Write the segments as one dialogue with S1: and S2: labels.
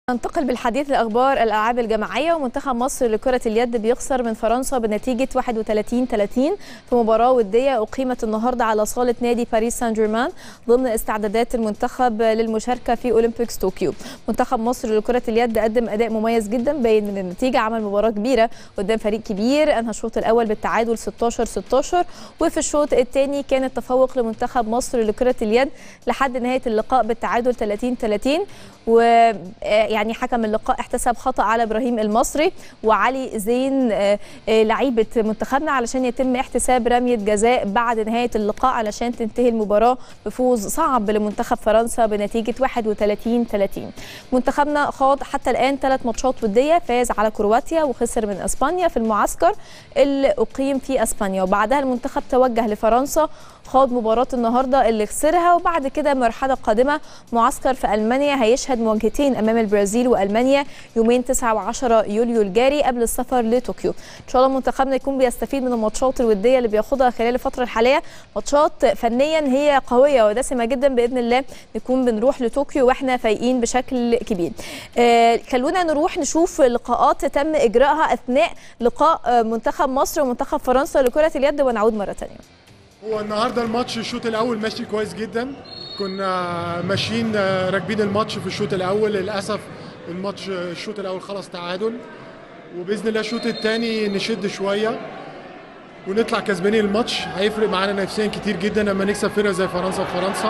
S1: ننتقل بالحديث لاخبار الالعاب الجماعيه ومنتخب مصر لكره اليد بيخسر من فرنسا بنتيجه 31 30 في مباراه وديه اقيمت النهارده على صاله نادي باريس سان جيرمان ضمن استعدادات المنتخب للمشاركه في اولمبيكس طوكيو منتخب مصر لكره اليد قدم اداء مميز جدا باين من النتيجه عمل مباراه كبيره قدام فريق كبير انهى الشوط الاول بالتعادل 16 16 وفي الشوط الثاني كان التفوق لمنتخب مصر لكره اليد لحد نهايه اللقاء بالتعادل 30 30 و يعني حكم اللقاء احتسب خطا على ابراهيم المصري وعلي زين لعيبه منتخبنا علشان يتم احتساب رميه جزاء بعد نهايه اللقاء علشان تنتهي المباراه بفوز صعب لمنتخب فرنسا بنتيجه 31 30 منتخبنا خاض حتى الان ثلاث ماتشات وديه فاز على كرواتيا وخسر من اسبانيا في المعسكر اللي اقيم في اسبانيا وبعدها المنتخب توجه لفرنسا خاض مباراه النهارده اللي خسرها وبعد كده مرحله قادمه معسكر في المانيا هيشهد مواجهتين امام البرازيل والمانيا يومين 9 و10 يوليو الجاري قبل السفر لطوكيو ان شاء الله منتخبنا يكون بيستفيد من الماتشات الوديه اللي بياخدها خلال الفتره الحاليه ماتشات فنيا هي قويه ودسمه جدا باذن الله نكون بنروح لطوكيو واحنا فايقين بشكل كبير آه خلونا نروح نشوف لقاءات تم اجراءها اثناء لقاء منتخب مصر ومنتخب فرنسا لكره اليد ونعود مره ثانيه
S2: هو النهارده الماتش الشوط الاول ماشي كويس جدا كنا ماشيين راكبين الماتش في الشوط الاول للاسف الماتش الشوط الاول خلص تعادل وباذن الله الشوط الثاني نشد شويه ونطلع كسبانين الماتش هيفرق معانا نفسيا كتير جدا لما نكسب فرقه زي فرنسا وفرنسا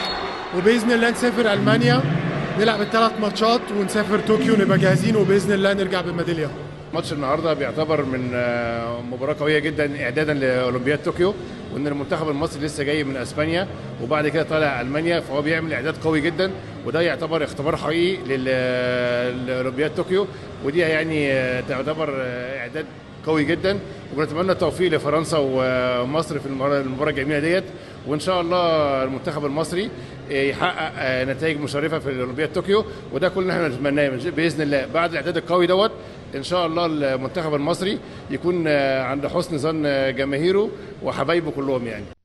S2: وباذن الله نسافر المانيا نلعب الثلاث ماتشات ونسافر طوكيو نبقى جاهزين وباذن الله نرجع بميداليه
S3: ماتش النهارده بيعتبر من مباراه قويه جدا اعدادا لاولمبياد طوكيو وان المنتخب المصري لسه جاي من اسبانيا وبعد كده طالع المانيا فهو بيعمل اعداد قوي جدا وده يعتبر اختبار حقيقي لاولمبياد طوكيو ودي يعني تعتبر اعداد قوي جدا وبنتمنى التوفيق لفرنسا ومصر في المباراه الجميله ديت وان شاء الله المنتخب المصري يحقق نتائج مشرفه في اولمبياد طوكيو وده كلنا احنا نتمناه باذن الله بعد الاعداد القوي دوت ان شاء الله المنتخب المصري يكون عند حسن ظن جماهيره وحبايبه كلهم يعني